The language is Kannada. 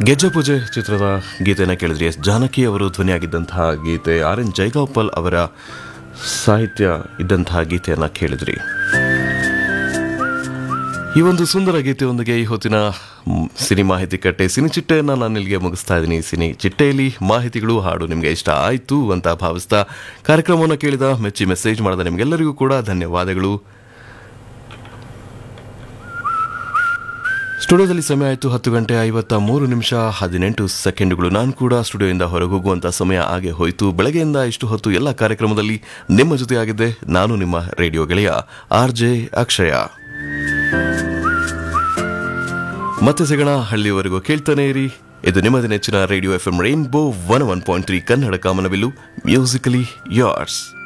ಗೆಜ್ಜೆ ಪೂಜೆ ಚಿತ್ರದ ಗೀತೆಯನ್ನು ಕೇಳಿದ್ರಿ ಎಸ್ ಜಾನಕಿ ಅವರು ಧ್ವನಿಯಾಗಿದ್ದಂತಹ ಗೀತೆ ಆರ್ ಎನ್ ಜೈಗೋಪಾಲ್ ಅವರ ಸಾಹಿತ್ಯ ಇದ್ದಂತಹ ಗೀತೆಯನ್ನು ಕೇಳಿದ್ರಿ ಈ ಒಂದು ಸುಂದರ ಗೀತೆಯೊಂದಿಗೆ ಈ ಹೊತ್ತಿನ ಮ್, ಸಿನಿ ಮಾಹಿತಿ ಕಟ್ಟೆ ಸಿನಿ ಚಿಟ್ಟೆಯನ್ನು ನಾನು ಇಲ್ಲಿಗೆ ಮುಗಿಸ್ತಾ ಇದ್ದೀನಿ ಸಿನಿ ಚಿಟ್ಟೆಯಲ್ಲಿ ಮಾಹಿತಿಗಳು ಹಾಡು ನಿಮಗೆ ಇಷ್ಟ ಆಯಿತು ಅಂತ ಭಾವಿಸ್ತಾ ಕಾರ್ಯಕ್ರಮವನ್ನು ಕೇಳಿದ ಮೆಚ್ಚಿ ಮೆಸೇಜ್ ಮಾಡಿದ ನಿಮಗೆಲ್ಲರಿಗೂ ಕೂಡ ಧನ್ಯವಾದಗಳು ಸ್ಟುಡಿಯೋದಲ್ಲಿ ಸಮಯ ಆಯಿತು ಹತ್ತು ಗಂಟೆ ಐವತ್ತ ಮೂರು ನಿಮಿಷ ಹದಿನೆಂಟು ಸೆಕೆಂಡುಗಳು ನಾನು ಕೂಡ ಸ್ಟುಡಿಯೋಯಿಂದ ಹೊರಗೆ ಹೋಗುವಂಥ ಸಮಯ ಹಾಗೆ ಹೋಯಿತು ಬೆಳಗ್ಗೆಯಿಂದ ಇಷ್ಟು ಹೊತ್ತು ಎಲ್ಲ ಕಾರ್ಯಕ್ರಮದಲ್ಲಿ ನಿಮ್ಮ ಜೊತೆಯಾಗಿದ್ದೆ ನಾನು ನಿಮ್ಮ ರೇಡಿಯೋ ಗೆಳೆಯ ಆರ್ ಜೆ ಅಕ್ಷಯ ಮತ್ತೆ ಸಿಗೋಣ ಹಳ್ಳಿಯವರೆಗೂ ಕೇಳ್ತಾನೆ ಇರಿ ಇದು ನಿಮ್ಮದೇ ನೆಚ್ಚಿನ radio F M rainbow one one point three Kannada ಕಾಮನಬಿಲ್ಲು ಮ್ಯೂಸಿಕಲಿ ಯಾರ್ಸ್